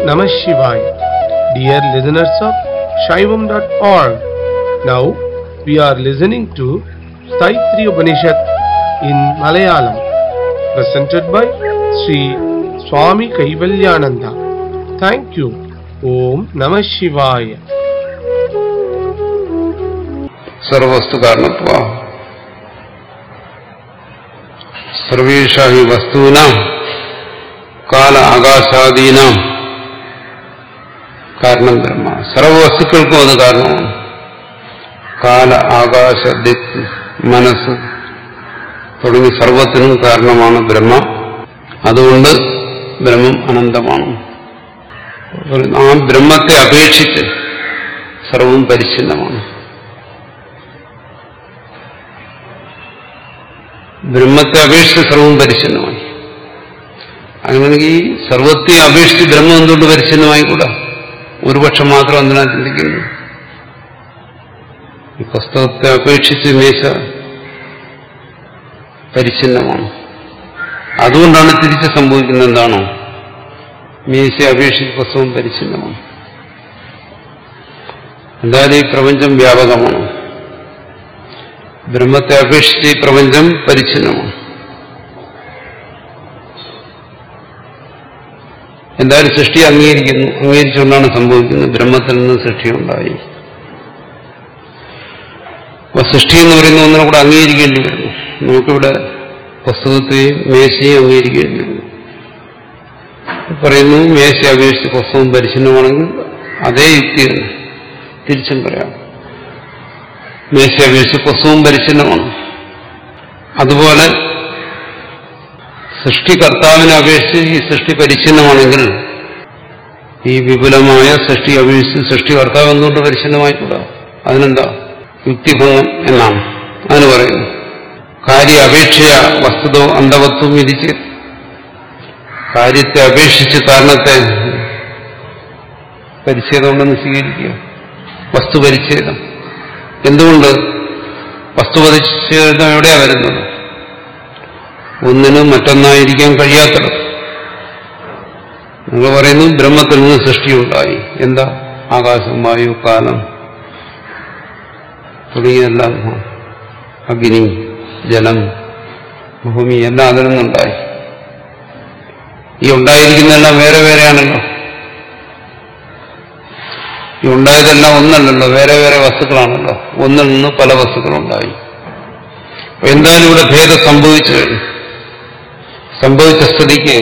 Namah Shivaya. Dear listeners of Shaivam.org, now we are listening to Saitri Upanishad in Malayalam, presented by Sri Swami Kaivalyananda. Thank you. Om Namah Shivaya. സർവവസ്തു കാരണത്വ സർവേഷാ ഹി വസ്തൂനാം കാല ആകാശാദീനാം കാരണം ബ്രഹ്മ സർവവസ്തുക്കൾക്കും അത് കാരണമാണ് കാല ആകാശ ദിക് മനസ്സ് തുടങ്ങി സർവത്തിനും കാരണമാണ് ബ്രഹ്മ അതുകൊണ്ട് ബ്രഹ്മം അനന്തമാണ് ആ ബ്രഹ്മത്തെ അപേക്ഷിച്ച് സർവവും പരിച്ഛിന്നമാണ് ബ്രഹ്മത്തെ അപേക്ഷിച്ച് സർവവും പരിച്ഛിന്നമായി അങ്ങനെയാണെങ്കിൽ ഈ സർവത്തെ അപേക്ഷിച്ച് ബ്രഹ്മം എന്തുകൊണ്ട് പരിച്ഛിന്നമായിക്കൂടാ ഒരു പക്ഷം മാത്രം എന്തിനാ ചിന്തിക്കുന്നു ഈ പുസ്തകത്തെ അപേക്ഷിച്ച് മേശ പരിച്ഛിന്നമാണ് അതുകൊണ്ടാണ് തിരിച്ച് സംഭവിക്കുന്നത് എന്താണോ മേശയെ അപേക്ഷിച്ച് പുസ്തകം പരിച്ഛിന്നമാണ് എന്തായാലും ഈ പ്രപഞ്ചം വ്യാപകമാണ് ബ്രഹ്മത്തെ അപേക്ഷിച്ച് ഈ പ്രപഞ്ചം പരിച്ഛിന്നമാണ് എന്തായാലും സൃഷ്ടി അംഗീകരിക്കുന്നു അംഗീകരിച്ചുകൊണ്ടാണ് സംഭവിക്കുന്നത് ബ്രഹ്മത്തിൽ നിന്ന് സൃഷ്ടിയുണ്ടായി അപ്പൊ സൃഷ്ടി എന്ന് പറയുന്ന ഒന്നിനെ കൂടെ അംഗീകരിക്കേണ്ടി വരുന്നു നമുക്കിവിടെ പുസ്തകത്തെയും മേശയും അംഗീകരിക്കേണ്ടി വരുന്നു പറയുന്നു മേശ അപേക്ഷിച്ച് പുസ്തകം പരിച്ഛിന്നമാണെങ്കിൽ അതേ യുക്തി തന്നെ തിരിച്ചും പറയാം മേശ അപേക്ഷിച്ച് പുസ്തകവും പരിച്ഛിന്നമാണ് അതുപോലെ സൃഷ്ടികർത്താവിനെ അപേക്ഷിച്ച് ഈ സൃഷ്ടി പരിച്ഛിന്നമാണെങ്കിൽ ഈ വിപുലമായ സൃഷ്ടി അപേക്ഷിച്ച് സൃഷ്ടികർത്താവ് എന്തുകൊണ്ട് പരിച്ഛിന്നമായിക്കൂടാ അതിനെന്താ യുക്തിഭംഗം എന്നാണ് അതിന് പറയുന്നു കാര്യ അപേക്ഷയ വസ്തുതോ അന്തവത്വം വിധിച്ച് കാര്യത്തെ അപേക്ഷിച്ച് കാരണത്തെ പരിച്ഛേദമുണ്ടെന്ന് സ്വീകരിക്കുക വസ്തുപരിച്ഛേദം എന്തുകൊണ്ട് വസ്തുപരിച്ഛേദം എവിടെയാ വരുന്നത് ഒന്നിനും മറ്റൊന്നായിരിക്കാൻ കഴിയാത്തത് നിങ്ങൾ പറയുന്നു ബ്രഹ്മത്തിൽ നിന്ന് സൃഷ്ടിയുണ്ടായി എന്താ ആകാശം വായു കാലം തുടങ്ങിയെല്ലാം അഗ്നി ജലം ഭൂമി എല്ലാം അതിൽ നിന്നുണ്ടായി ഈ ഉണ്ടായിരിക്കുന്നതെല്ലാം വേറെ വേറെയാണല്ലോ ഈ ഉണ്ടായതെല്ലാം ഒന്നല്ലല്ലോ വേറെ വേറെ വസ്തുക്കളാണല്ലോ ഒന്നിൽ നിന്ന് പല വസ്തുക്കളുണ്ടായി അപ്പൊ എന്തായാലും ഇവിടെ ഭേദം സംഭവിച്ചു കഴിഞ്ഞു സംഭവിച്ച സ്ഥിതിക്ക്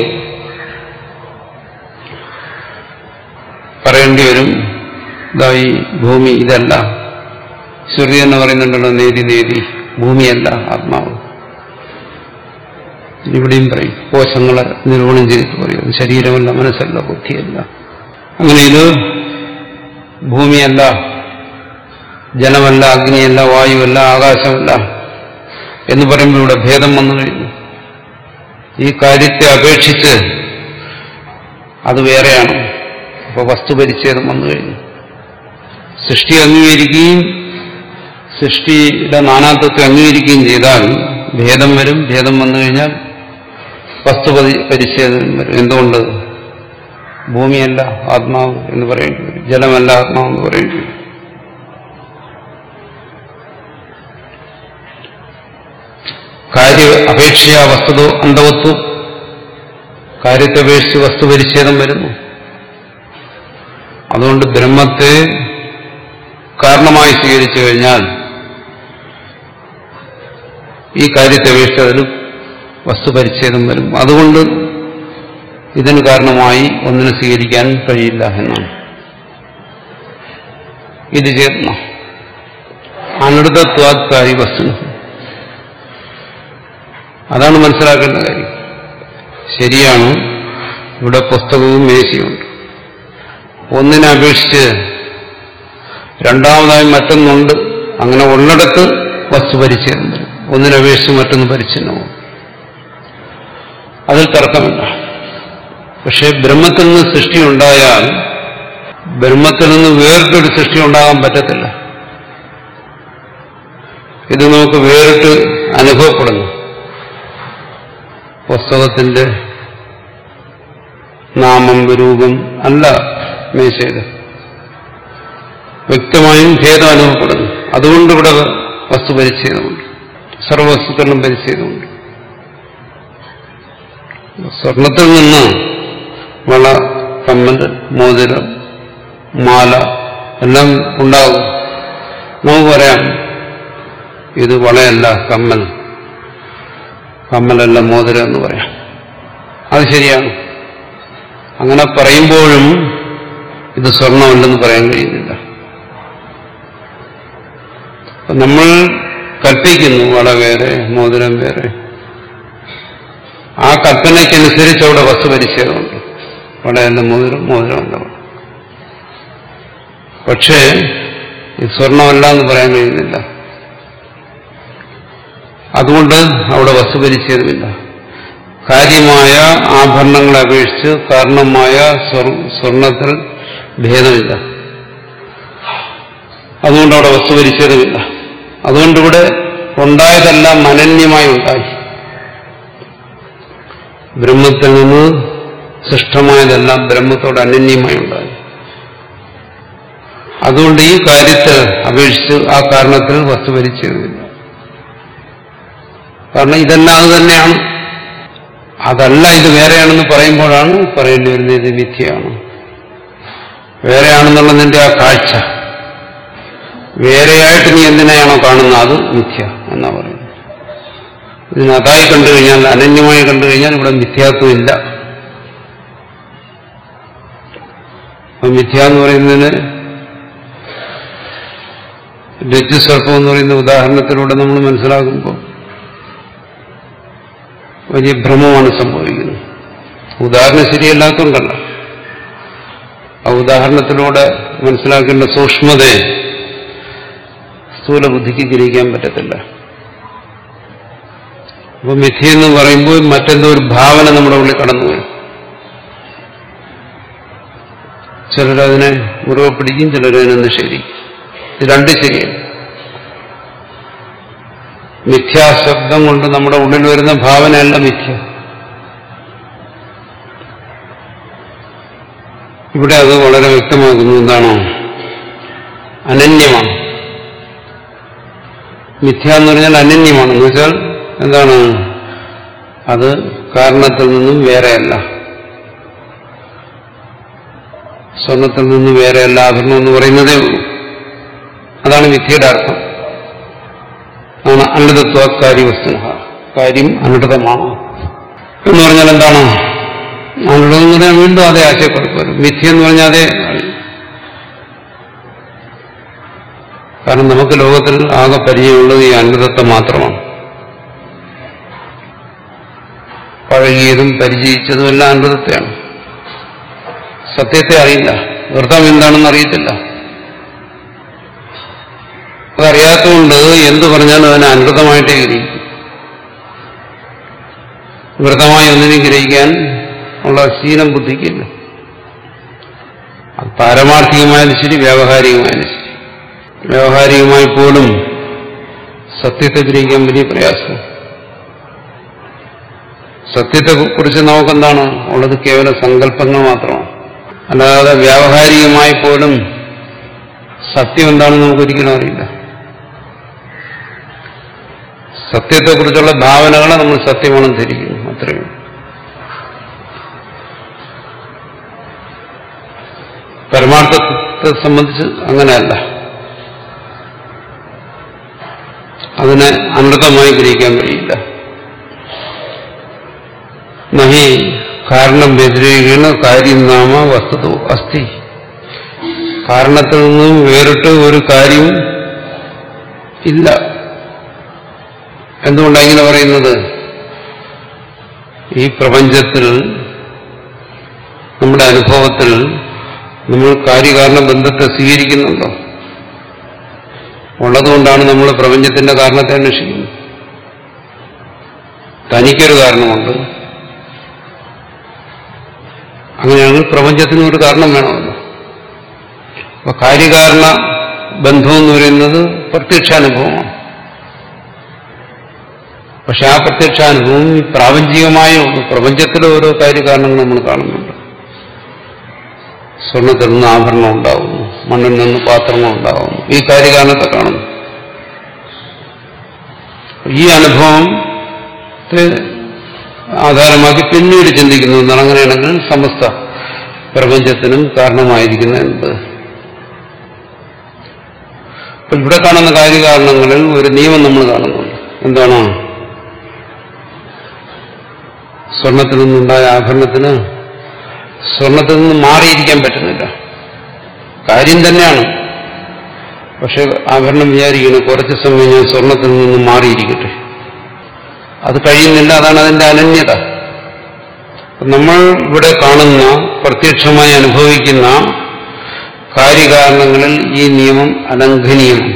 പറയേണ്ടി വരും ഇതാ ഈ ഭൂമി ഇതല്ല ശ്രുതി എന്ന് പറയുന്നുണ്ടല്ലോ നേതി നേതി ഭൂമിയല്ല ആത്മാവ് ഇവിടെയും പറയും കോശങ്ങളെ നിരൂപണം ചെയ്തിട്ട് പറയും ശരീരമല്ല മനസ്സല്ല ബുദ്ധിയല്ല അങ്ങനെ ഇത് ഭൂമിയല്ല ജലമല്ല അഗ്നിയല്ല വായുവല്ല ആകാശമല്ല എന്ന് പറയുമ്പോൾ ഇവിടെ ഭേദം വന്നു കഴിഞ്ഞു ഈ കാര്യത്തെ അപേക്ഷിച്ച് അത് വേറെയാണ് അപ്പോൾ വസ്തുപരിച്ഛേദം വന്നു കഴിഞ്ഞു സൃഷ്ടി അംഗീകരിക്കുകയും സൃഷ്ടിയുടെ നാനാത്വത്തെ അംഗീകരിക്കുകയും ചെയ്താൽ ഭേദം വരും ഭേദം വന്നു കഴിഞ്ഞാൽ വസ്തു പരിച്ഛേദം വരും എന്തുകൊണ്ട് ഭൂമിയല്ല ആത്മാവ് എന്ന് പറയേണ്ടി വരും ജലമല്ല ആത്മാവ് എന്ന് പറയേണ്ടി വരും കാര്യ അപേക്ഷയ വസ്തുതോ അന്തവത്വം കാര്യത്തെ അപേക്ഷിച്ച് വസ്തുപരിച്ഛേദം വരുന്നു അതുകൊണ്ട് ബ്രഹ്മത്തെ കാരണമായി സ്വീകരിച്ചു കഴിഞ്ഞാൽ ഈ കാര്യത്തെ അപേക്ഷിച്ച് അതിന് വസ്തുപരിച്ഛേദം വരും അതുകൊണ്ട് ഇതിന് കാരണമായി ഒന്നിനെ സ്വീകരിക്കാൻ കഴിയില്ല എന്നാണ് ഇത് ചേർന്ന അനൃതത്വാത്കാരി വസ്തു അതാണ് മനസ്സിലാക്കേണ്ട കാര്യം ശരിയാണ് ഇവിടെ പുസ്തകവും മേശയുണ്ട് ഒന്നിനെ അപേക്ഷിച്ച് രണ്ടാമതായി മറ്റൊന്നുണ്ട് അങ്ങനെ ഉള്ളിടത്ത് വസ്തു പരിച്ഛേദം വരും ഒന്നിനപേക്ഷിച്ച് മറ്റൊന്ന് പരിച്ഛിന്നവും അതിൽ തർക്കമില്ല പക്ഷെ ബ്രഹ്മത്തിൽ നിന്ന് സൃഷ്ടി ഉണ്ടായാൽ ബ്രഹ്മത്തിൽ നിന്ന് വേറിട്ടൊരു സൃഷ്ടി ഉണ്ടാകാൻ പറ്റത്തില്ല ഇത് നമുക്ക് വേറിട്ട് അനുഭവപ്പെടുന്നു പുസ്തകത്തിന്റെ നാമം രൂപം അല്ല മേശയിൽ വ്യക്തമായും ഭേദം അനുഭവപ്പെടുന്നു അതുകൊണ്ട് ഇവിടെ വസ്തു പരിച്ഛേദമുണ്ട് സർവവസ്തുക്കളിലും പരിച്ഛേദമുണ്ട് സ്വർണത്തിൽ നിന്ന് വള കമ്മൽ മോതിരം മാല എല്ലാം ഉണ്ടാകും നമുക്ക് പറയാം ഇത് വളയല്ല കമ്മൽ കമ്മലല്ല മോതിരം എന്ന് പറയാം അത് ശരിയാണ് അങ്ങനെ പറയുമ്പോഴും ഇത് സ്വർണമല്ലെന്ന് പറയാൻ കഴിയുന്നില്ല അപ്പൊ നമ്മൾ കൽപ്പിക്കുന്നു വള വേറെ മോതിരം വേറെ ആ കൽപ്പനയ്ക്കനുസരിച്ച് അവിടെ വസ്തു പരിച്ഛേദമുണ്ട് വളയല്ല മോതിരം മോതിരമല്ല വള പക്ഷേ ഇത് സ്വർണമല്ല എന്ന് പറയാൻ കഴിയുന്നില്ല അതുകൊണ്ട് അവിടെ വസ്തു പരിച്ഛേദമില്ല കാര്യമായ ആഭരണങ്ങളെ അപേക്ഷിച്ച് കാരണമായ സ്വർണത്തിൽ ഭേദമില്ല അതുകൊണ്ട് അവിടെ വസ്തു പരിച്ഛേദമില്ല അതുകൊണ്ടിവിടെ ഉണ്ടായതെല്ലാം അനന്യമായി ഉണ്ടായി ബ്രഹ്മത്തിൽ നിന്ന് സൃഷ്ടമായതെല്ലാം ബ്രഹ്മത്തോട് അനന്യമായി ഉണ്ടായി അതുകൊണ്ട് ഈ കാര്യത്തിൽ അപേക്ഷിച്ച് ആ കാരണത്തിൽ വസ്തു പരിച്ഛേദമില്ല കാരണം ഇതെല്ലാം അത് തന്നെയാണ് അതല്ല ഇത് വേറെയാണെന്ന് പറയുമ്പോഴാണ് പറയേണ്ടി വരുന്നത് ഇത് മിഥ്യയാണ് വേറെയാണെന്നുള്ളതിന്റെ ആ കാഴ്ച വേറെയായിട്ട് നീ എന്തിനെയാണോ കാണുന്നത് അത് മിഥ്യ എന്നാ പറയുന്നത് ഇതിന് അതായി കണ്ടു കഴിഞ്ഞാൽ അനന്യമായി കണ്ടു കഴിഞ്ഞാൽ ഇവിടെ മിഥ്യാത്വം ഇല്ല അപ്പൊ മിഥ്യ എന്ന് പറയുന്നതിന് രജ്ജുസർപ്പം എന്ന് പറയുന്ന ഉദാഹരണത്തിലൂടെ നമ്മൾ മനസ്സിലാക്കുമ്പോൾ വലിയ ഭ്രമമാണ് സംഭവിക്കുന്നത് ഉദാഹരണം ശരിയല്ലാത്തതുകൊണ്ടല്ല ആ ഉദാഹരണത്തിലൂടെ മനസ്സിലാക്കേണ്ട സൂക്ഷ്മതയെ സ്ഥൂല ബുദ്ധിക്ക് ഗ്രഹിക്കാൻ പറ്റത്തില്ല അപ്പൊ മിഥ്യ എന്ന് പറയുമ്പോൾ മറ്റെന്തോ ഒരു ഭാവന നമ്മുടെ ഉള്ളിൽ കടന്നു വരും ചിലരതിനെ മുറിവ് പിടിക്കും ചിലരതിനെ നിഷേധിക്കും ഇത് രണ്ട് ശരിയാണ് മിഥ്യാശബ്ദം കൊണ്ട് നമ്മുടെ ഉള്ളിൽ വരുന്ന ഭാവനയല്ല മിഥ്യ ഇവിടെ അത് വളരെ വ്യക്തമാക്കുന്നു എന്താണോ അനന്യമാണ് മിഥ്യ എന്ന് പറഞ്ഞാൽ അനന്യമാണ് എന്ന് വെച്ചാൽ എന്താണ് അത് കാരണത്തിൽ നിന്നും വേറെയല്ല സ്വർണത്തിൽ നിന്നും വേറെയല്ല ആഭരണം എന്ന് പറയുന്നതേ ഉള്ളൂ അതാണ് മിഥ്യയുടെ അർത്ഥം ആണ് അനൃതത്വ കാര്യവസ്തുന കാര്യം അനൃതമാണ് എന്ന് പറഞ്ഞാൽ എന്താണ് അനൃതം എന്ന് പറഞ്ഞാൽ വീണ്ടും അതേ ആശയക്കുഴപ്പം വരും മിഥ്യ എന്ന് പറഞ്ഞാൽ അതേ കാരണം നമുക്ക് ലോകത്തിൽ ആകെ പരിചയമുള്ളത് ഈ അനൃതത്വം മാത്രമാണ് പഴകിയതും പരിചയിച്ചതും എല്ലാം അനൃതത്തെയാണ് സത്യത്തെ അറിയില്ല വ്രതം എന്താണെന്ന് അറിയത്തില്ല അതറിയാത്തതുകൊണ്ട് എന്തു പറഞ്ഞാലും അതിനെ അനൃതമായിട്ടേ ഗ്രഹിക്കും വ്രതമായി ഒന്നിനും ഗ്രഹിക്കാൻ ഉള്ള ശീലം ബുദ്ധിക്കില്ല അത് പാരമാർത്ഥികമായാലും ശരി വ്യാവഹാരികമായാലും ശരി വ്യാവഹാരികമായി പോലും സത്യത്തെ ഗ്രഹിക്കാൻ വലിയ പ്രയാസം സത്യത്തെക്കുറിച്ച് നമുക്കെന്താണ് ഉള്ളത് കേവല സങ്കല്പങ്ങൾ മാത്രമാണ് അല്ലാതെ വ്യാവഹാരികമായി പോലും സത്യം എന്താണെന്ന് നമുക്കൊരിക്കലും അറിയില്ല സത്യത്തെക്കുറിച്ചുള്ള ഭാവനകളെ നമ്മൾ സത്യമാണെന്ന് ധരിക്കുന്നു അത്രയും പരമാർത്ഥത്തെ സംബന്ധിച്ച് അങ്ങനെയല്ല അതിനെ അനൃതമായി ഗ്രഹിക്കാൻ കഴിയില്ല നഹി കാരണം വ്യതിരേകീണ കാര്യം നാമ വസ്തു അസ്ഥി കാരണത്തിൽ നിന്നും വേറിട്ട് ഒരു കാര്യം ഇല്ല എന്തുകൊണ്ടാണ് ഇങ്ങനെ പറയുന്നത് ഈ പ്രപഞ്ചത്തിൽ നമ്മുടെ അനുഭവത്തിൽ നമ്മൾ കാര്യകാരണ ബന്ധത്തെ സ്വീകരിക്കുന്നുണ്ടോ ഉള്ളതുകൊണ്ടാണ് നമ്മൾ പ്രപഞ്ചത്തിന്റെ കാരണത്തെ അന്വേഷിക്കുന്നത് തനിക്കൊരു കാരണമുണ്ട് അങ്ങനെയാണെങ്കിൽ പ്രപഞ്ചത്തിന് ഒരു കാരണം വേണമല്ലോ അപ്പൊ കാര്യകാരണ ബന്ധം എന്ന് പറയുന്നത് പ്രത്യക്ഷാനുഭവമാണ് പക്ഷെ ആ പ്രത്യക്ഷാനുഭവം പ്രാപഞ്ചികമായ പ്രപഞ്ചത്തിലെ ഓരോ കാര്യകാരണങ്ങൾ നമ്മൾ കാണുന്നുണ്ട് സ്വർണത്തിൽ നിന്ന് ആഭരണം ഉണ്ടാകുന്നു മണ്ണിൽ നിന്ന് പാത്രങ്ങൾ ഉണ്ടാകുന്നു ഈ കാര്യകാരണത്തെ കാണുന്നു ഈ അനുഭവത്തെ ആധാരമാക്കി പിന്നീട് ചിന്തിക്കുന്നു എന്നാണ് അങ്ങനെയാണെങ്കിൽ സമസ്ത പ്രപഞ്ചത്തിനും കാരണമായിരിക്കുന്ന എന്ത് അപ്പൊ ഇവിടെ കാണുന്ന കാര്യകാരണങ്ങളിൽ ഒരു നിയമം നമ്മൾ കാണുന്നുണ്ട് എന്താണ് സ്വർണത്തിൽ നിന്നുണ്ടായ ആഭരണത്തിന് സ്വർണത്തിൽ നിന്ന് മാറിയിരിക്കാൻ പറ്റുന്നില്ല കാര്യം തന്നെയാണ് പക്ഷെ ആഭരണം വിചാരിക്കുന്നു കുറച്ച് സമയം ഞാൻ സ്വർണത്തിൽ നിന്ന് മാറിയിരിക്കട്ടെ അത് കഴിയുന്നില്ല അതാണ് അതിന്റെ അനന്യത നമ്മൾ ഇവിടെ കാണുന്ന പ്രത്യക്ഷമായി അനുഭവിക്കുന്ന കാര്യകാരണങ്ങളിൽ ഈ നിയമം അലംഘനീയമാണ്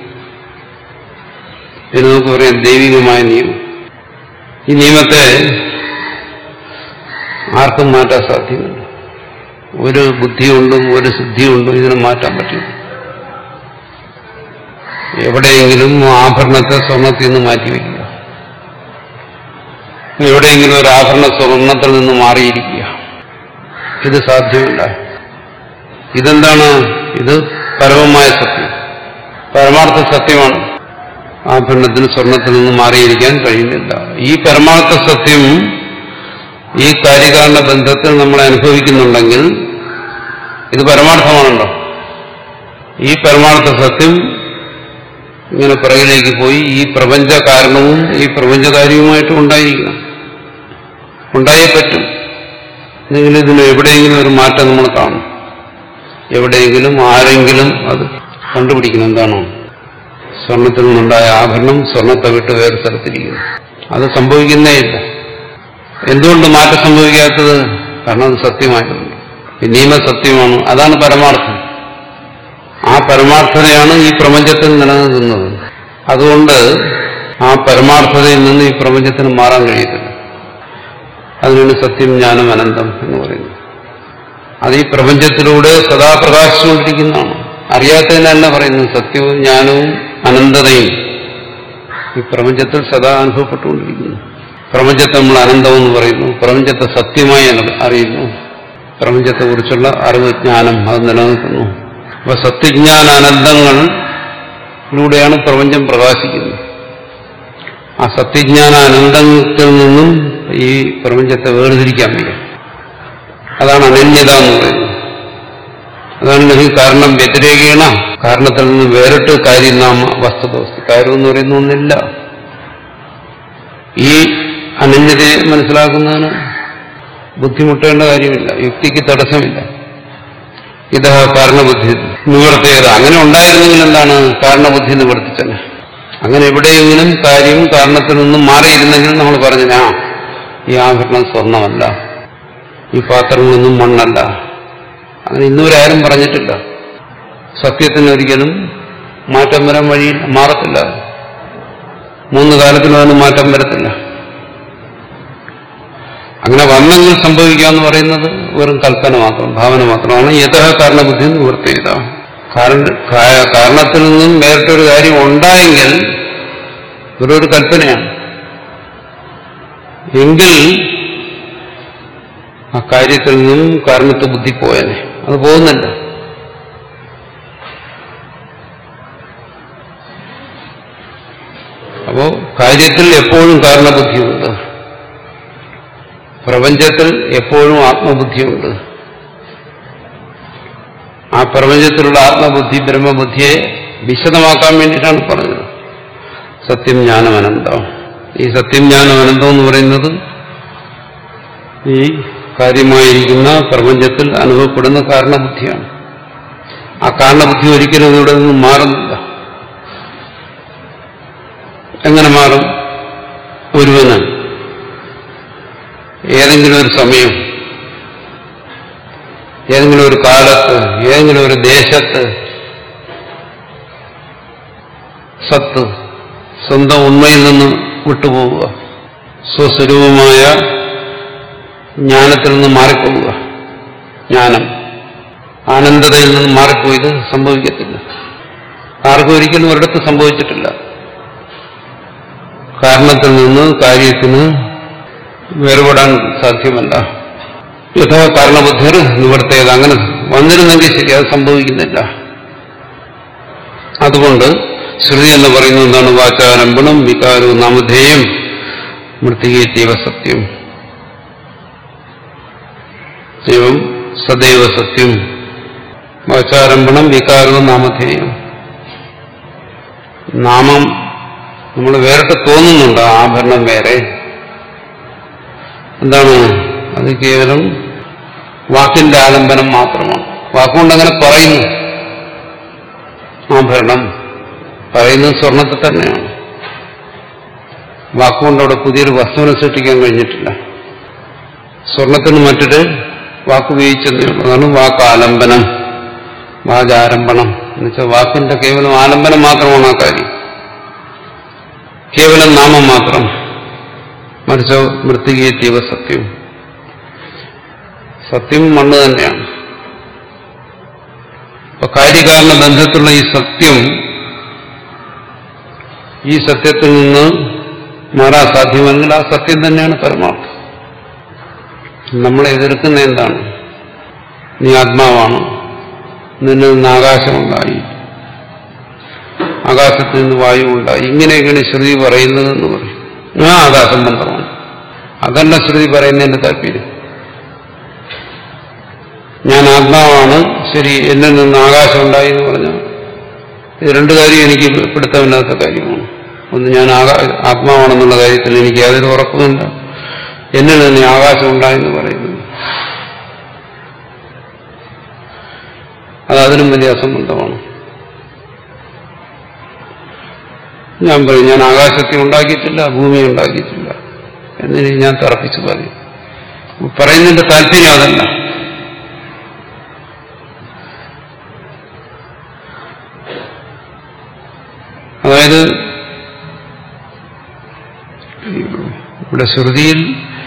ഇതിന് നമുക്ക് പറയാം ദൈവികമായ നിയമം ഈ നിയമത്തെ ആർക്കും മാറ്റാൻ സാധ്യമല്ല ഒരു ബുദ്ധിയുണ്ടും ഒരു സിദ്ധിയുണ്ടും ഇതിനെ മാറ്റാൻ പറ്റില്ല എവിടെയെങ്കിലും ആഭരണത്തെ സ്വർണത്തിൽ നിന്ന് മാറ്റിവെക്കുക എവിടെയെങ്കിലും ഒരു ആഭരണ സ്വർണത്തിൽ നിന്ന് മാറിയിരിക്കുക ഇത് സാധ്യമല്ല ഇതെന്താണ് ഇത് പരമമായ സത്യം പരമാർത്ഥ സത്യമാണ് ആഭരണത്തിന് സ്വർണത്തിൽ നിന്ന് മാറിയിരിക്കാൻ കഴിയുന്നില്ല ഈ പരമാർത്ഥ സത്യം ഈ കാര്യകാരണ ബന്ധത്തിൽ നമ്മൾ അനുഭവിക്കുന്നുണ്ടെങ്കിൽ ഇത് പരമാർത്ഥമാണല്ലോ ഈ പരമാർത്ഥ സത്യം ഇങ്ങനെ പിറകിലേക്ക് പോയി ഈ പ്രപഞ്ച കാരണവും ഈ പ്രപഞ്ചകാര്യവുമായിട്ട് ഉണ്ടായിരിക്കണം ഉണ്ടായേ പറ്റും നിങ്ങൾ ഇതിന് എവിടെയെങ്കിലും ഒരു മാറ്റം നമ്മൾ കാണും എവിടെയെങ്കിലും ആരെങ്കിലും അത് കണ്ടുപിടിക്കണം എന്താണോ സ്വർണത്തിൽ നിന്നുണ്ടായ ആഭരണം സ്വർണത്തെ വിട്ട് വേറെ സ്ഥലത്തിരിക്കുന്നു അത് സംഭവിക്കുന്നേ ഇല്ല എന്തുകൊണ്ട് മാറ്റം സംഭവിക്കാത്തത് കാരണം അത് സത്യമായതുകൊണ്ട് ഈ നിയമ സത്യമാണ് അതാണ് പരമാർത്ഥം ആ പരമാർത്ഥതയാണ് ഈ പ്രപഞ്ചത്തിൽ നിലനിൽക്കുന്നത് അതുകൊണ്ട് ആ പരമാർത്ഥതയിൽ നിന്ന് ഈ പ്രപഞ്ചത്തിന് മാറാൻ കഴിയത്തില്ല അതിനാണ് സത്യം ജ്ഞാനം അനന്തം എന്ന് പറയുന്നത് അത് ഈ പ്രപഞ്ചത്തിലൂടെ സദാ പ്രകാശിച്ചുകൊണ്ടിരിക്കുന്നതാണ് അറിയാത്തതിനല്ല പറയുന്നത് സത്യവും ജ്ഞാനവും അനന്തതയും ഈ പ്രപഞ്ചത്തിൽ സദാ അനുഭവപ്പെട്ടുകൊണ്ടിരിക്കുന്നു പ്രപഞ്ചത്തെ നമ്മൾ അനന്തമെന്ന് പറയുന്നു പ്രപഞ്ചത്തെ സത്യമായി അറിയുന്നു പ്രപഞ്ചത്തെക്കുറിച്ചുള്ള അറിവ് ജ്ഞാനം അത് നിലനിൽക്കുന്നു അപ്പൊ സത്യജ്ഞാന അനന്തങ്ങളിലൂടെയാണ് പ്രപഞ്ചം പ്രകാശിക്കുന്നത് ആ സത്യജ്ഞാന അനന്തത്തിൽ നിന്നും ഈ പ്രപഞ്ചത്തെ വേർതിരിക്കാൻ വയ്യ അതാണ് അനന്യത എന്ന് പറയുന്നത് അതാണ് എനിക്ക് കാരണം വ്യതിരേകേണ കാരണത്തിൽ നിന്ന് വേറിട്ട് കാര്യം നാമ വസ്തുതവസ്തു കാര്യം എന്ന് പറയുന്ന ഒന്നില്ല ഈ അനന്യതയെ മനസ്സിലാക്കുന്നതിന് ബുദ്ധിമുട്ടേണ്ട കാര്യമില്ല യുക്തിക്ക് തടസ്സമില്ല ഇത് കാരണബുദ്ധി നിവർത്തിയത് അങ്ങനെ ഉണ്ടായിരുന്നെങ്കിൽ എന്താണ് കാരണബുദ്ധി നിവർത്തിച്ചത് അങ്ങനെ എവിടെയെങ്കിലും കാര്യം കാരണത്തിൽ നിന്നും മാറിയിരുന്നെങ്കിൽ നമ്മൾ പറഞ്ഞു ആ ഈ ആഭരണം സ്വർണമല്ല ഈ പാത്രങ്ങളൊന്നും മണ്ണല്ല അങ്ങനെ ഇന്നുവരാരും പറഞ്ഞിട്ടില്ല സത്യത്തിന് ഒരിക്കലും മാറ്റം വരാൻ വഴിയില്ല മാറത്തില്ല മൂന്ന് കാലത്തിനും അതിന് മാറ്റം വരത്തില്ല അങ്ങനെ വന്നെങ്കിൽ സംഭവിക്കാന്ന് പറയുന്നത് വെറും കൽപ്പന മാത്രം ഭാവന മാത്രമാണ് യഥ കാരണബുദ്ധി നിവൃത്തി ചെയ്ത കാരണത്തിൽ നിന്നും വേറിട്ടൊരു കാര്യം ഉണ്ടായെങ്കിൽ വെറൊരു കൽപ്പനയാണ് എങ്കിൽ ആ കാര്യത്തിൽ നിന്നും കാരണത്തെ ബുദ്ധി പോയനെ അത് പോകുന്നില്ല അപ്പോ കാര്യത്തിൽ എപ്പോഴും കാരണബുദ്ധിയുണ്ട് പ്രപഞ്ചത്തിൽ എപ്പോഴും ആത്മബുദ്ധിയുണ്ട് ആ പ്രപഞ്ചത്തിലുള്ള ആത്മബുദ്ധി ബ്രഹ്മബുദ്ധിയെ വിശദമാക്കാൻ വേണ്ടിയിട്ടാണ് പറഞ്ഞത് സത്യം ജ്ഞാനം അനന്തം ഈ സത്യം ജ്ഞാനം അനന്തം എന്ന് പറയുന്നത് ഈ കാര്യമായിരിക്കുന്ന പ്രപഞ്ചത്തിൽ അനുഭവപ്പെടുന്ന കാരണബുദ്ധിയാണ് ആ കാരണബുദ്ധി ഒരിക്കലും ഇവിടെ നിന്ന് മാറുന്നില്ല എങ്ങനെ മാറും ഒരുവന് ഏതെങ്കിലും ഒരു സമയം ഏതെങ്കിലും ഒരു കാലത്ത് ഏതെങ്കിലും ഒരു ദേശത്ത് സത്ത് സ്വന്തം ഉണ്മയിൽ നിന്ന് വിട്ടുപോവുക സ്വസ്വരൂപമായ ജ്ഞാനത്തിൽ നിന്ന് മാറിപ്പോവുക ജ്ഞാനം ആനന്ദതയിൽ നിന്ന് മാറിപ്പോയത് സംഭവിക്കത്തില്ല ആർക്കും ഒരിക്കലും ഒരിടത്ത് സംഭവിച്ചിട്ടില്ല കാരണത്തിൽ നിന്ന് കാര്യത്തിന് വേർപെടാൻ സാധ്യമല്ല യഥാ കാരണബുദ്ധിർ നിവർത്തിയത് അങ്ങനെ വന്നിരുന്നെങ്കിൽ ശരി അത് സംഭവിക്കുന്നില്ല അതുകൊണ്ട് ശ്രുതി എന്ന് പറയുന്നത് എന്താണ് വാചാരംഭണം വികാരവും നാമധേയം മൃത്തികേറ്റീവ സത്യം എവം സദൈവ സത്യം വാചാരംഭണം വികാരവും നാമധേയം നാമം നമ്മൾ വേറിട്ട് തോന്നുന്നുണ്ട് ആ ആഭരണം വേറെ എന്താണ് അത് കേവലം വാക്കിന്റെ ആലംബനം മാത്രമാണ് വാക്കുകൊണ്ട് അങ്ങനെ പറയുന്നു ആഭരണം പറയുന്നത് സ്വർണത്തെ തന്നെയാണ് വാക്കുകൊണ്ട് അവിടെ പുതിയൊരു വസ്തുവിനെ സൃഷ്ടിക്കാൻ കഴിഞ്ഞിട്ടില്ല സ്വർണത്തിന് മറ്റൊരു വാക്ക് ഉപയോഗിച്ചതേ ഉള്ളൂ അതാണ് വാക്കാലംബനം വാചാരംഭണം എന്നുവെച്ചാൽ വാക്കിന്റെ കേവലം ആലംബനം മാത്രമാണ് ആ കാര്യം കേവലം നാമം മാത്രം മറിച്ചോ മൃത്തികേറ്റീവ സത്യം സത്യം മണ്ണ് തന്നെയാണ് അപ്പൊ കാര്യകാരണ ബന്ധത്തിലുള്ള ഈ സത്യം ഈ സത്യത്തിൽ നിന്ന് മാറാൻ സാധ്യമെങ്കിൽ ആ സത്യം തന്നെയാണ് പരമാർത്ഥം നമ്മളെ എതിർക്കുന്ന എന്താണ് നീ ആത്മാവാണ് നിന്നിൽ നിന്ന് ആകാശമുണ്ടായി ആകാശത്തിൽ നിന്ന് വായു ഉണ്ടായി ഇങ്ങനെയൊക്കെയാണ് ശ്രുതി പറയുന്നതെന്ന് പറയും ആ ആകാശബന്ധമാണ് അതല്ല ശ്രുതി പറയുന്നതിന്റെ താല്പര്യം ഞാൻ ആത്മാവാണ് ശരി എന്നിൽ നിന്ന് ആകാശം ഉണ്ടായി എന്ന് പറഞ്ഞു ഇത് രണ്ടു കാര്യം എനിക്ക് പിടുത്തമില്ലാത്ത കാര്യമാണ് ഒന്ന് ഞാൻ ആകാ ആത്മാവാണെന്നുള്ള കാര്യത്തിൽ എനിക്ക് യാതൊരു ഉറപ്പുമില്ല എന്നിൽ നിന്ന് ആകാശം ഉണ്ടായെന്ന് പറയുന്നു അത് അതിനും വലിയ അസംബന്ധമാണ് ഞാൻ പറയും ഞാൻ ആകാശത്തെ ഉണ്ടാക്കിയിട്ടില്ല ഭൂമിയെ ഉണ്ടാക്കിയിട്ടില്ല എന്നിനി ഞാൻ തറപ്പിച്ചു പറയും പറയുന്നതിന്റെ താല്പര്യം അതല്ല അതായത് ഇവിടെ ശ്രുതിയിൽ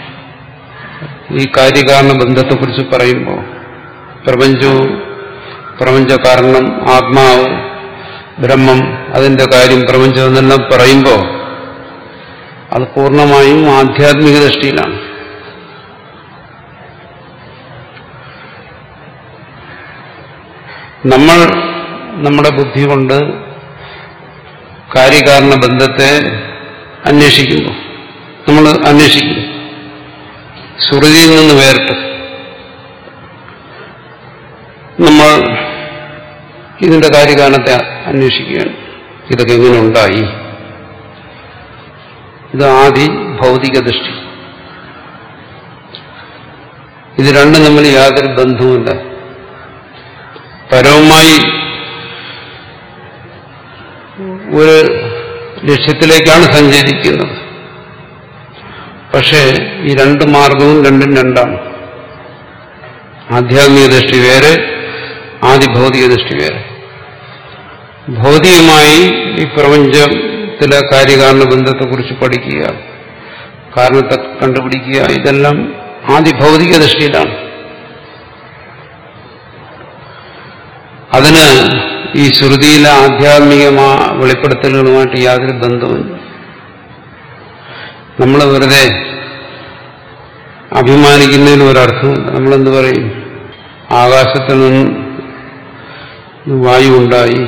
ഈ കാര്യകാരണ ബന്ധത്തെക്കുറിച്ച് പറയുമ്പോൾ പ്രപഞ്ചവും പ്രപഞ്ച കാരണം ആത്മാവ് ബ്രഹ്മം അതിന്റെ കാര്യം പ്രപഞ്ചം എന്നെല്ലാം പറയുമ്പോൾ അത് പൂർണ്ണമായും ആധ്യാത്മിക ദൃഷ്ടിയിലാണ് നമ്മൾ നമ്മുടെ ബുദ്ധി കൊണ്ട് കാര്യകാരണ ബന്ധത്തെ അന്വേഷിക്കുന്നു നമ്മൾ അന്വേഷിക്കുന്നു ശ്രുതിയിൽ നിന്ന് വേറിട്ട് നമ്മൾ ഇതിന്റെ കാര്യകാരണത്തെ അന്വേഷിക്കുകയാണ് ഇതൊക്കെ എങ്ങനെ ഉണ്ടായി ഇത് ആദി ഭൗതിക ദൃഷ്ടി ഇത് രണ്ടും തമ്മിൽ യാതൊരു ബന്ധവുമില്ല പരവുമായി ഒരു ലക്ഷ്യത്തിലേക്കാണ് സഞ്ചരിക്കുന്നത് പക്ഷേ ഈ രണ്ട് മാർഗവും രണ്ടും രണ്ടാണ് ആധ്യാത്മിക ദൃഷ്ടി വേറെ ആദി ഭൗതിക ദൃഷ്ടി വേറെ ഭൗതികമായി ഈ പ്രപഞ്ചത്തിലെ കാര്യകാരണ ബന്ധത്തെക്കുറിച്ച് പഠിക്കുക കാരണത്തെ കണ്ടുപിടിക്കുക ഇതെല്ലാം ആദി ഭൗതിക ദൃഷ്ടിയിലാണ് അതിന് ഈ ശ്രുതിയിലെ ആധ്യാത്മികമാ വെളിപ്പെടുത്തലുകളുമായിട്ട് യാതൊരു ബന്ധവുമില്ല നമ്മൾ വെറുതെ അഭിമാനിക്കുന്നതിന് ഒരർത്ഥമില്ല നമ്മളെന്ത് പറയും ആകാശത്തിൽ നിന്ന് വായു ഉണ്ടായി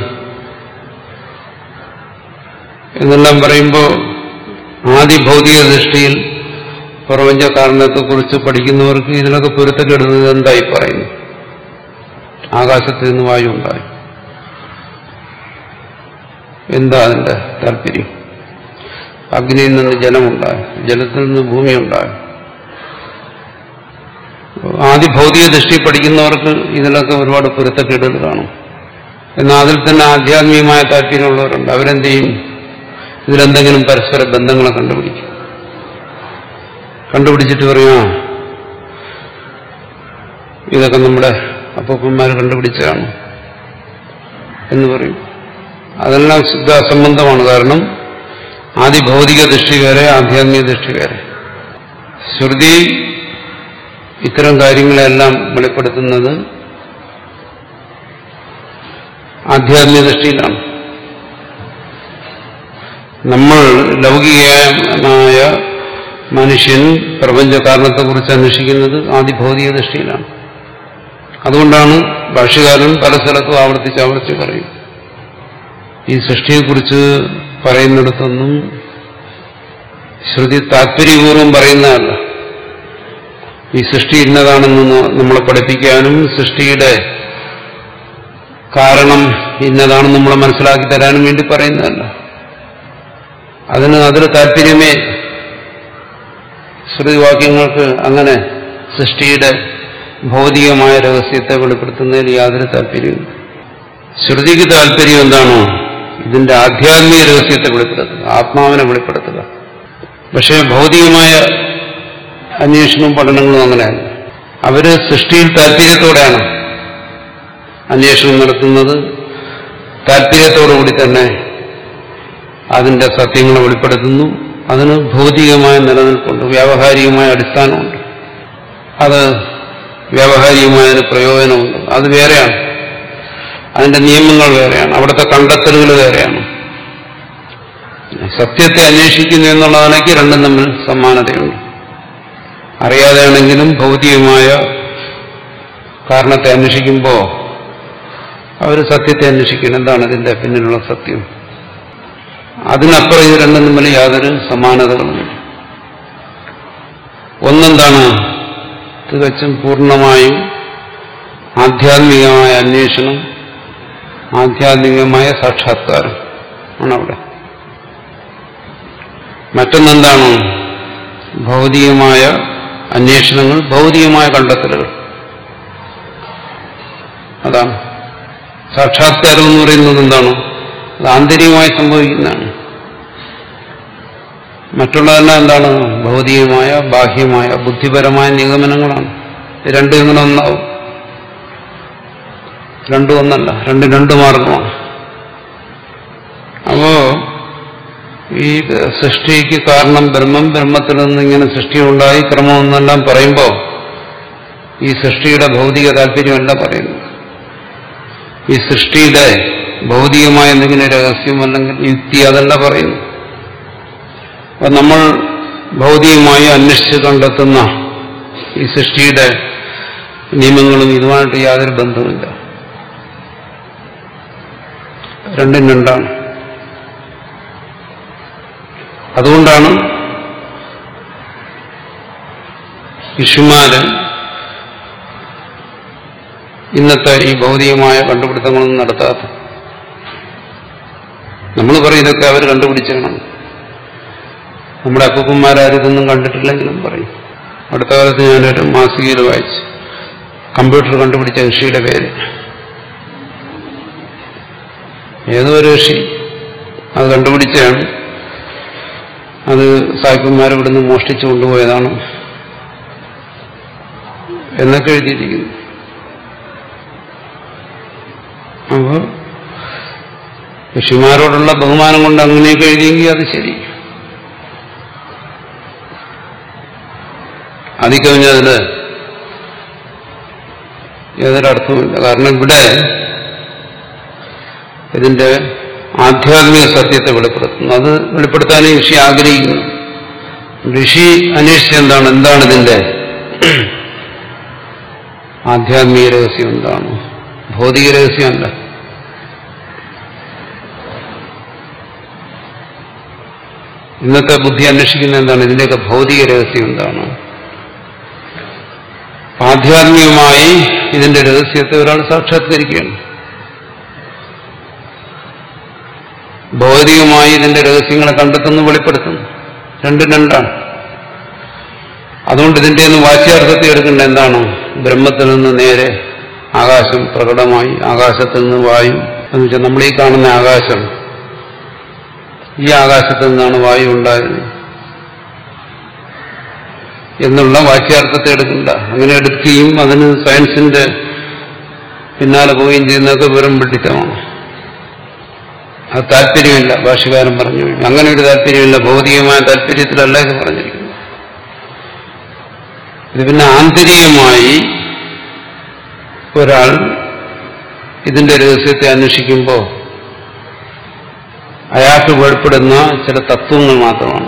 എന്നെല്ലാം പറയുമ്പോൾ ആദി ഭൗതിക ദൃഷ്ടിയിൽ പ്രപഞ്ച കാരണത്തെക്കുറിച്ച് പഠിക്കുന്നവർക്ക് ഇതിനൊക്കെ പൊരുത്തക്കെടുന്നത് എന്തായി പറയുന്നു ആകാശത്തിൽ നിന്ന് വായു ഉണ്ടായി എന്താ അതിന്റെ താല്പര്യം അഗ്നിയിൽ നിന്ന് ജലമുണ്ടായി ജലത്തിൽ നിന്ന് ഭൂമിയുണ്ടായി ആദ്യ ഭൗതിക ദൃഷ്ടി പഠിക്കുന്നവർക്ക് ഇതിലൊക്കെ ഒരുപാട് പൊരുത്തക്കേടുകൾ കാണും എന്നാൽ അതിൽ തന്നെ ആധ്യാത്മികമായ താല്പര്യമുള്ളവരുണ്ട് അവരെന്ത് ചെയ്യും ഇതിലെന്തെങ്കിലും പരസ്പര ബന്ധങ്ങളെ കണ്ടുപിടിക്കും കണ്ടുപിടിച്ചിട്ട് പറയുക ഇതൊക്കെ നമ്മുടെ അപ്പൂപ്പന്മാർ കണ്ടുപിടിച്ചതാണ് എന്ന് പറയും അതെല്ലാം ശുദ്ധ അസംബന്ധമാണ് കാരണം ആദ്യ ഭൗതിക ദൃഷ്ടി വേറെ ആധ്യാത്മിക ദൃഷ്ടി വേറെ ശ്രുതി ഇത്തരം കാര്യങ്ങളെല്ലാം വെളിപ്പെടുത്തുന്നത് ആധ്യാത്മിക ദൃഷ്ടിയിലാണ് നമ്മൾ ലൗകികമായ മനുഷ്യൻ പ്രപഞ്ച കാരണത്തെക്കുറിച്ച് അന്വേഷിക്കുന്നത് ആദ്യ ഭൗതിക ദൃഷ്ടിയിലാണ് അതുകൊണ്ടാണ് ഭാഷ്യകാരൻ പല സ്ഥലത്തും ആവർത്തിച്ച് ആവർത്തിച്ച് പറയും ഈ സൃഷ്ടിയെക്കുറിച്ച് പറയുന്നിടത്തൊന്നും ശ്രുതി താല്പര്യപൂർവ്വം പറയുന്നതല്ല ഈ സൃഷ്ടി ഇന്നതാണെന്ന് നമ്മളെ പഠിപ്പിക്കാനും സൃഷ്ടിയുടെ കാരണം ഇന്നതാണെന്ന് നമ്മളെ മനസ്സിലാക്കി തരാനും വേണ്ടി പറയുന്നതല്ല അതിന് അതിന് താല്പര്യമേ ശ്രുതിവാക്യങ്ങൾക്ക് അങ്ങനെ സൃഷ്ടിയുടെ ഭൗതികമായ രഹസ്യത്തെ വെളിപ്പെടുത്തുന്നതിൽ യാതൊരു താല്പര്യമില്ല ശ്രുതിക്ക് താല്പര്യം എന്താണോ ഇതിന്റെ ആധ്യാത്മിക രഹസ്യത്തെ വെളിപ്പെടുത്തുക ആത്മാവിനെ വെളിപ്പെടുത്തുക പക്ഷേ ഭൗതികമായ അന്വേഷണവും പഠനങ്ങളും അങ്ങനെയല്ല അവര് സൃഷ്ടിയിൽ താല്പര്യത്തോടെയാണ് അന്വേഷണം നടത്തുന്നത് താല്പര്യത്തോടുകൂടി തന്നെ അതിന്റെ സത്യങ്ങളെ വെളിപ്പെടുത്തുന്നു അതിന് ഭൗതികമായ നിലനിൽപ്പുണ്ട് വ്യാവഹാരികമായ അടിസ്ഥാനമുണ്ട് അത് വ്യാവഹാരികമായ ഒരു പ്രയോജനമുണ്ട് അത് വേറെയാണ് അതിന്റെ നിയമങ്ങൾ വേറെയാണ് അവിടുത്തെ കണ്ടെത്തലുകൾ വേറെയാണ് സത്യത്തെ അന്വേഷിക്കുന്നു എന്നുള്ളതിനേക്ക് രണ്ടും തമ്മിൽ സമാനതയുണ്ട് അറിയാതെയാണെങ്കിലും ഭൗതികമായ കാരണത്തെ അന്വേഷിക്കുമ്പോൾ അവർ സത്യത്തെ അന്വേഷിക്കണം എന്താണ് ഇതിന്റെ പിന്നിലുള്ള സത്യം അതിനപ്പുറം ഇത് രണ്ടും തമ്മിൽ യാതൊരു സമാനതകളുമില്ല ഒന്നെന്താണ് തികച്ചും പൂർണ്ണമായും ആധ്യാത്മികമായ അന്വേഷണം ആധ്യാത്മികമായ സാക്ഷാത്കാരം ആണ് അവിടെ മറ്റൊന്നെന്താണ് ഭൗതികമായ അന്വേഷണങ്ങൾ ഭൗതികമായ കണ്ടെത്തലുകൾ അതാണ് സാക്ഷാത്കാരം എന്ന് പറയുന്നത് എന്താണ് അത് ആന്തരികമായി സംഭവിക്കുന്നതാണ് മറ്റുള്ളതെല്ലാം എന്താണ് ഭൗതികമായ ബാഹ്യമായ ബുദ്ധിപരമായ നിഗമനങ്ങളാണ് ഇത് രണ്ടും ഇങ്ങനെ ഒന്നാവും രണ്ടും ഒന്നല്ല രണ്ട് രണ്ട് മാർഗമാണ് അപ്പോ ഈ സൃഷ്ടിക്ക് കാരണം ബ്രഹ്മം ബ്രഹ്മത്തിൽ നിന്ന് ഇങ്ങനെ സൃഷ്ടി ഉണ്ടായി ക്രമം എന്നെല്ലാം പറയുമ്പോൾ ഈ സൃഷ്ടിയുടെ ഭൗതിക താല്പര്യമല്ല പറയുന്നത് ഈ സൃഷ്ടിയുടെ ഭൗതികമായ എന്തെങ്കിലും രഹസ്യം അല്ലെങ്കിൽ യുക്തി അതല്ല പറയുന്നു അപ്പൊ നമ്മൾ ഭൗതികമായി അന്വേഷിച്ച് കണ്ടെത്തുന്ന ഈ സൃഷ്ടിയുടെ നിയമങ്ങളും ഇതുമായിട്ട് യാതൊരു ബന്ധവുമില്ല രണ്ടും രണ്ടാണ് അതുകൊണ്ടാണ് ഋഷിമാര് ഇന്നത്തെ ഈ ഭൗതികമായ കണ്ടുപിടുത്തങ്ങളൊന്നും നടത്താത്ത നമ്മൾ പറയും ഇതൊക്കെ അവർ കണ്ടുപിടിച്ചാണ് നമ്മുടെ അപ്പൂപ്പന്മാരാരും ഇതൊന്നും കണ്ടിട്ടില്ലെങ്കിലും പറയും അടുത്ത കാലത്ത് ഞാനൊരു മാസികയിൽ വായിച്ചു കമ്പ്യൂട്ടർ കണ്ടുപിടിച്ച ഋഷിയുടെ പേര് ഏതോ ഒരു ഋഷി അത് കണ്ടുപിടിച്ചാണ് അത് സായിപ്പന്മാർ ഇവിടുന്ന് മോഷ്ടിച്ചു കൊണ്ടുപോയതാണ് എന്നൊക്കെ എഴുതിയിരിക്കുന്നു അപ്പോൾ ഋഷിമാരോടുള്ള ബഹുമാനം കൊണ്ട് അങ്ങനെയൊക്കെ എഴുതിയെങ്കിൽ അത് ശരി അതിക്കവിഞ്ഞതിന് യാതൊരർത്ഥമില്ല കാരണം ഇവിടെ ഇതിന്റെ ആധ്യാത്മിക സത്യത്തെ വെളിപ്പെടുത്തുന്നു അത് വെളിപ്പെടുത്താനേ ഋഷി ആഗ്രഹിക്കുന്നു ഋഷി അന്വേഷിച്ച എന്താണ് എന്താണ് ഇതിന്റെ ആധ്യാത്മിക രഹസ്യം എന്താണ് ഭൗതിക രഹസ്യമല്ല ഇന്നത്തെ ബുദ്ധി അന്വേഷിക്കുന്ന എന്താണ് ഇതിന്റെയൊക്കെ ഭൗതിക രഹസ്യം എന്താണ് ആധ്യാത്മികമായി ഇതിന്റെ രഹസ്യത്തെ ഒരാൾ സാക്ഷാത്കരിക്കുകയാണ് ഭൗതികമായി ഇതിന്റെ രഹസ്യങ്ങളെ കണ്ടെത്തുന്നു വെളിപ്പെടുത്തുന്നു രണ്ടും രണ്ടാണ് അതുകൊണ്ട് ഇതിന്റെ ഒന്നും വാച്യാർത്ഥത്തെ എടുക്കേണ്ട എന്താണ് ബ്രഹ്മത്തിൽ നിന്ന് നേരെ ആകാശം പ്രകടമായി ആകാശത്തിൽ നിന്ന് വായു എന്ന് വെച്ചാൽ നമ്മൾ ഈ കാണുന്ന ആകാശം ഈ ആകാശത്തിൽ നിന്നാണ് വായു ഉണ്ടായത് എന്നുള്ള വാച്യാർത്ഥത്തെ എടുക്കണ്ട അങ്ങനെ എടുക്കുകയും അതിന് സയൻസിന്റെ പിന്നാലെ പോവുകയും ചെയ്യുന്നതൊക്കെ വെറും പിഡിത്തമാണ് അത് താല്പര്യമില്ല ഭാഷകാരൻ പറഞ്ഞു അങ്ങനെ ഒരു താല്പര്യമില്ല ഭൗതികമായ താല്പര്യത്തിലല്ല ഇത് പറഞ്ഞിരിക്കുന്നത് ഇത് പിന്നെ ആന്തരികമായി ഒരാൾ ഇതിന്റെ രഹസ്യത്തെ അന്വേഷിക്കുമ്പോൾ അയാൾക്ക് വെളിപ്പെടുന്ന ചില തത്വങ്ങൾ മാത്രമാണ്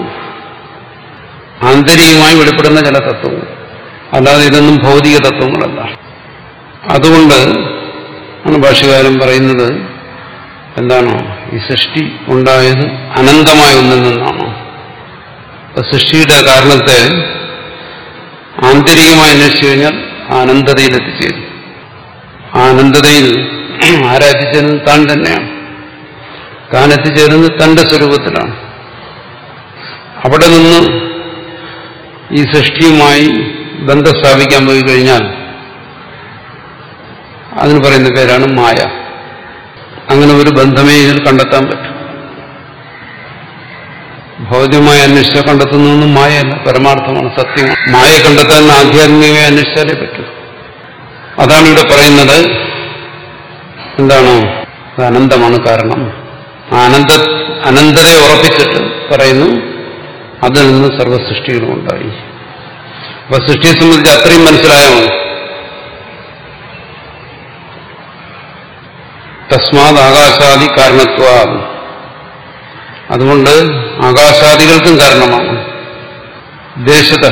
ആന്തരികമായി വെളിപ്പെടുന്ന ചില തത്വങ്ങൾ അല്ലാതെ ഇതൊന്നും ഭൗതിക തത്വങ്ങളല്ല അതുകൊണ്ട് ആണ് ഭാഷകാരൻ പറയുന്നത് എന്താണ് ഈ സൃഷ്ടി ഉണ്ടായത് അനന്തമായ ഒന്നിൽ നിന്നാണ് അപ്പൊ സൃഷ്ടിയുടെ കാരണത്തെ ആന്തരികമായി അന്വേഷിച്ചു കഴിഞ്ഞാൽ ആ അനന്തതയിൽ എത്തിച്ചേരും ആ അനന്തതയിൽ ആരാധിച്ചത് താൻ തന്നെയാണ് താൻ എത്തിച്ചേരുന്നത് തന്റെ സ്വരൂപത്തിലാണ് അവിടെ നിന്ന് ഈ സൃഷ്ടിയുമായി ബന്ധം സ്ഥാപിക്കാൻ പോയി കഴിഞ്ഞാൽ അതിന് പറയുന്ന പേരാണ് മായ അങ്ങനെ ഒരു ബന്ധമേ ഇതിൽ കണ്ടെത്താൻ പറ്റും ഭൗതികമായി അന്വേഷിച്ചാൽ കണ്ടെത്തുന്നതൊന്നും മായയല്ല പരമാർത്ഥമാണ് സത്യമാണ് മായ കണ്ടെത്താൻ ആധ്യാത്മികമായി അന്വേഷിച്ചാലേ പറ്റൂ അതാണ് ഇവിടെ പറയുന്നത് എന്താണ് അത് അനന്തമാണ് കാരണം ആ അനന്ത അനന്തതയെ ഉറപ്പിച്ചിട്ട് പറയുന്നു അതിൽ നിന്ന് സർവസൃഷ്ടികളും ഉണ്ടായി അപ്പൊ സൃഷ്ടിയെ സംബന്ധിച്ച് അത്രയും മനസ്സിലായാൽ മതി തസ്മാത് ആകാശാദി കാരണത്വ അതുകൊണ്ട് ആകാശാദികൾക്കും കാരണമാണ് ദേശത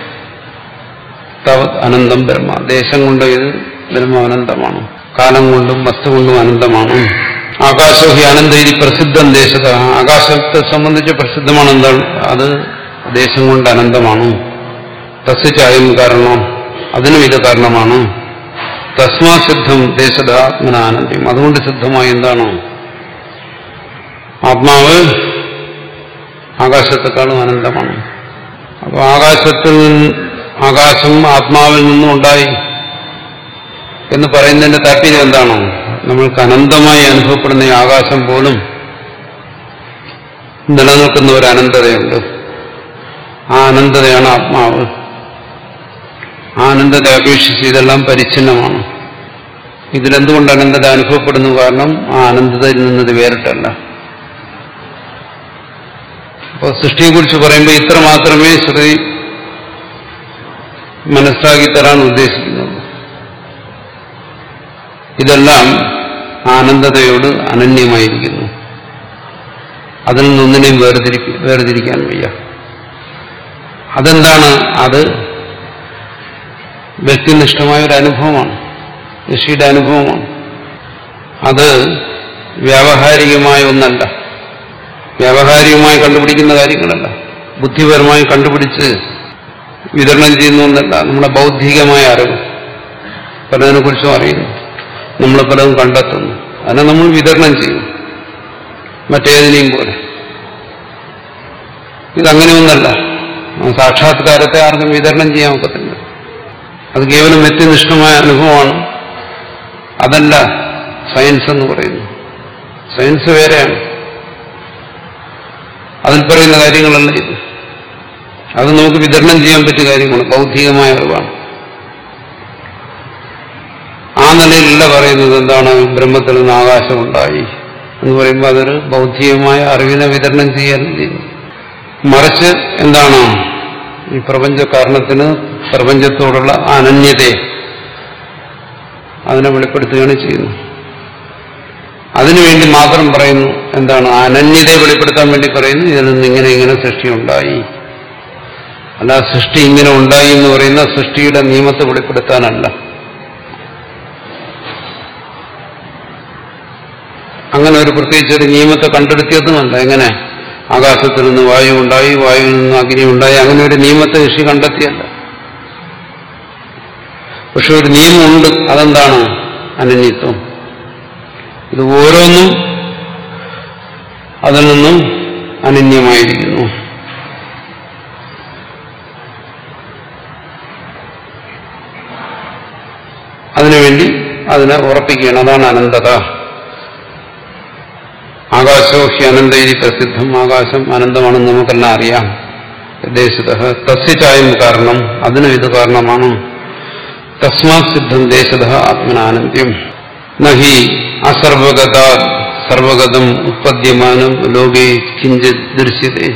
തവത് അനന്തം ബ്രഹ്മ ദേശം കൊണ്ട് ഇത് ബ്രഹ്മ അനന്തമാണ് കാലം കൊണ്ടും വസ്തു കൊണ്ടും അനന്തമാണ് ആകാശം ഹി അനന്തരി പ്രസിദ്ധം ദേശത ആകാശത്തെ സംബന്ധിച്ച് പ്രസിദ്ധമാണ് എന്താണ് അത് ദേശം കൊണ്ട് അനന്തമാണ് തസ്യചായം കാരണം അതിനും ഇത് കാരണമാണ് തസ്മാ സിദ്ധം ദേശത ആത്മനാനന്ദം അതുകൊണ്ട് സിദ്ധമായി എന്താണോ ആത്മാവ് ആകാശത്തെക്കാളും അനന്തമാണ് അപ്പോൾ ആകാശത്തിൽ നിന്ന് ആകാശം ആത്മാവിൽ നിന്നും ഉണ്ടായി എന്ന് പറയുന്നതിന്റെ താല്പര്യം എന്താണോ നമ്മൾക്ക് അനന്തമായി അനുഭവപ്പെടുന്ന ഈ ആകാശം പോലും നിലനിൽക്കുന്ന ഒരു അനന്തതയുണ്ട് ആ അനന്തതയാണ് ആത്മാവ് ആ അനന്തത അപേക്ഷിച്ച് ഇതെല്ലാം പരിച്ഛിന്നമാണ് ഇതിലെന്തുകൊണ്ട് അനന്തത അനുഭവപ്പെടുന്നു കാരണം ആ അനന്തതയിൽ നിന്നത് വേറിട്ടല്ല അപ്പോൾ സൃഷ്ടിയെക്കുറിച്ച് പറയുമ്പോൾ ഇത്ര മാത്രമേ ശ്രുതി മനസ്സിലാക്കി തരാൻ ഉദ്ദേശിക്കുന്നത് ഇതെല്ലാം ആനന്ദതയോട് അനന്യമായിരിക്കുന്നു അതിൽ നിന്നൊന്നിനെയും വേർതിരി വേർതിരിക്കാൻ വയ്യ അതെന്താണ് അത് വ്യക്തിനിഷ്ഠമായ ഒരു അനുഭവമാണ് ഋഷിയുടെ അനുഭവമാണ് അത് വ്യാവഹാരികമായ ഒന്നല്ല വ്യാവഹാരികമായി കണ്ടുപിടിക്കുന്ന കാര്യങ്ങളല്ല ബുദ്ധിപരമായി കണ്ടുപിടിച്ച് വിതരണം ചെയ്യുന്ന ഒന്നല്ല നമ്മുടെ ബൗദ്ധികമായ അറിവ് പലതിനെ കുറിച്ചും അറിയുന്നു നമ്മൾ പലതും കണ്ടെത്തുന്നു അതിനെ നമ്മൾ വിതരണം ചെയ്യും മറ്റേതിനെയും പോലെ ഇതങ്ങനെയൊന്നല്ല സാക്ഷാത്കാരത്തെ ആർക്കും വിതരണം ചെയ്യാൻ ഒക്കത്തില്ല അത് കേവലം വ്യക്തിനിഷ്ഠമായ അനുഭവമാണ് അതല്ല സയൻസ് എന്ന് പറയുന്നു സയൻസ് വേറെയാണ് അതിൽ പറയുന്ന കാര്യങ്ങളല്ല ഇത് അത് നമുക്ക് വിതരണം ചെയ്യാൻ പറ്റിയ കാര്യമാണ് ബൗദ്ധികമായ അറിവാണ് ആ നിലയിലല്ല പറയുന്നത് എന്താണ് ബ്രഹ്മത്തിൽ നിന്ന് ആകാശം ഉണ്ടായി എന്ന് പറയുമ്പോൾ അതൊരു ബൗദ്ധികമായ അറിവിനെ വിതരണം ചെയ്യാൻ ചെയ്യും മറിച്ച് എന്താണ് ഈ പ്രപഞ്ച കാരണത്തിന് പ്രപഞ്ചത്തോടുള്ള അനന്യതയെ അതിനെ വെളിപ്പെടുത്തുകയാണ് ചെയ്യുന്നത് അതിനുവേണ്ടി മാത്രം പറയുന്നു എന്താണ് അനന്യതയെ വെളിപ്പെടുത്താൻ വേണ്ടി പറയുന്നു ഇതിൽ നിന്ന് ഇങ്ങനെ ഇങ്ങനെ സൃഷ്ടി ഉണ്ടായി അല്ല സൃഷ്ടി ഇങ്ങനെ ഉണ്ടായി എന്ന് പറയുന്ന സൃഷ്ടിയുടെ നിയമത്തെ വെളിപ്പെടുത്താനല്ല അങ്ങനെ ഒരു പ്രത്യേകിച്ച് ഒരു നിയമത്തെ കണ്ടെടുത്തിയതുമല്ല എങ്ങനെ ആകാശത്തിൽ നിന്ന് വായു ഉണ്ടായി വായുവിൽ നിന്ന് അഗ്നി ഉണ്ടായി അങ്ങനെ ഒരു നിയമത്തെ ഋഷി കണ്ടെത്തിയല്ല പക്ഷെ ഒരു നിയമമുണ്ട് അതെന്താണ് അനന്യത്വം ഇത് ഓരോന്നും അതിൽ നിന്നും അനന്യമായിരിക്കുന്നു അതിനുവേണ്ടി അതിനെ ഉറപ്പിക്കുകയാണ് അതാണ് അനന്തത ആകാശോ ഹി അനന്തയിരി പ്രസിദ്ധം ആകാശം അനന്തമാണെന്ന് നമുക്കെല്ലാം അറിയാം ദേശത തസ്യചായം കാരണം അതിനും ഇത് കാരണമാണ് തസ്മാത് സിദ്ധം ദേശത ആത്മനാനന്ദ്യം നഹി അസർവഗത സർവഗതം ഉത്പദ്യമാനം ലോകേ കിഞ്ചിത് ദൃശ്യതേ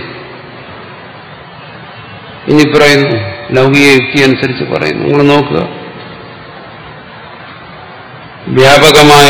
ഇനി പറയുന്നു ലൗകിക യുക്തി അനുസരിച്ച് പറയുന്നു നിങ്ങൾ നോക്കുക വ്യാപകമായ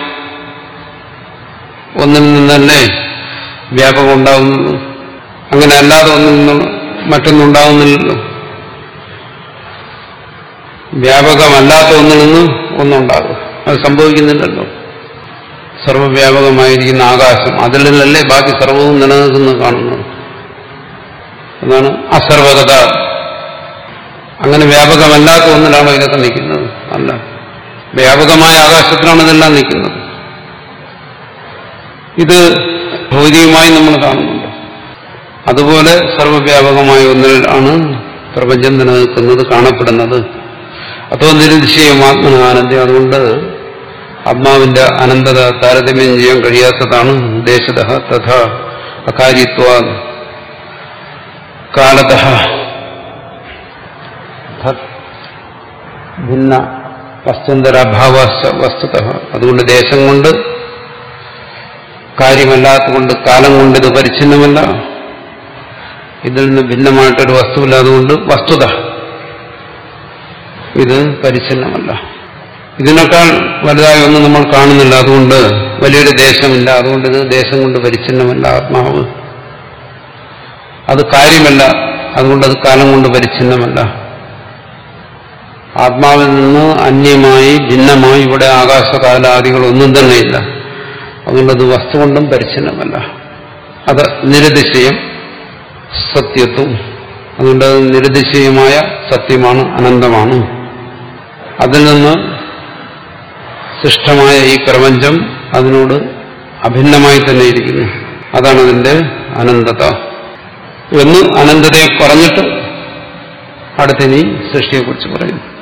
ഒന്നിൽ നിന്നല്ലേ വ്യാപകം ഉണ്ടാകുന്നുള്ളൂ അങ്ങനെ അല്ലാതെ ഒന്നിൽ നിന്ന് മറ്റൊന്നുണ്ടാകുന്നില്ലല്ലോ വ്യാപകമല്ലാത്ത ഒന്നിൽ നിന്ന് ഒന്നുണ്ടാകും അത് സംഭവിക്കുന്നില്ലല്ലോ സർവവ്യാപകമായിരിക്കുന്ന ആകാശം അതിൽ നിന്നല്ലേ ബാക്കി സർവവും നിലനിൽക്കുന്നത് കാണുന്നത് അതാണ് അസർവകത അങ്ങനെ വ്യാപകമല്ലാത്ത ഒന്നിലാണോ ഇതൊക്കെ നിൽക്കുന്നത് അല്ല വ്യാപകമായ ആകാശത്തിലാണ് ഇതെല്ലാം നിൽക്കുന്നത് ഇത് ഭൗതികമായി നമ്മൾ കാണുന്നുണ്ട് അതുപോലെ സർവവ്യാപകമായ ഒന്നിൽ ആണ് പ്രപഞ്ചം നിലനിൽക്കുന്നത് കാണപ്പെടുന്നത് അതോ നിരുതിശയം ആത്മനാനന്ദം അതുകൊണ്ട് ആത്മാവിന്റെ അനന്തത താരതമ്യം ചെയ്യാൻ കഴിയാത്തതാണ് ദേശത തഥ അകാര്യത്വ കാലത ഭിന്ന വസ്തുന്തരാഭാവ വസ്തുത അതുകൊണ്ട് ദേശം കൊണ്ട് കാര്യമല്ലാത്തതുകൊണ്ട് കാലം കൊണ്ട് ഇത് പരിച്ഛിന്നമല്ല ഇതിൽ നിന്ന് ഭിന്നമായിട്ടൊരു വസ്തുവില്ലാതുകൊണ്ട് വസ്തുത ഇത് പരിച്ഛിന്നമല്ല ഇതിനേക്കാൾ വലുതായി ഒന്നും നമ്മൾ കാണുന്നില്ല അതുകൊണ്ട് വലിയൊരു ദേശമില്ല അതുകൊണ്ട് ഇത് ദേശം കൊണ്ട് പരിച്ഛിന്നമല്ല ആത്മാവ് അത് കാര്യമല്ല അതുകൊണ്ട് അത് കാലം കൊണ്ട് പരിച്ഛിന്നമല്ല ആത്മാവിൽ നിന്ന് അന്യമായി ഭിന്നമായി ഇവിടെ ആകാശകാലാദികൾ ഒന്നും തന്നെയില്ല അതുകൊണ്ട് അത് വസ്തു കൊണ്ടും പരിച്ഛിന്നമല്ല അത് നിരതിശയം സത്യത്വം അതുകൊണ്ട് അത് നിരതിശയമായ സത്യമാണ് അനന്തമാണ് അതിൽ നിന്ന് സൃഷ്ടമായ ഈ പ്രപഞ്ചം അതിനോട് അഭിന്നമായി തന്നെ ഇരിക്കുന്നു അതാണ് അതിന്റെ അനന്തത എന്ന് അനന്തതയെ പറഞ്ഞിട്ട് അടുത്തിനി സൃഷ്ടിയെക്കുറിച്ച് പറയുന്നു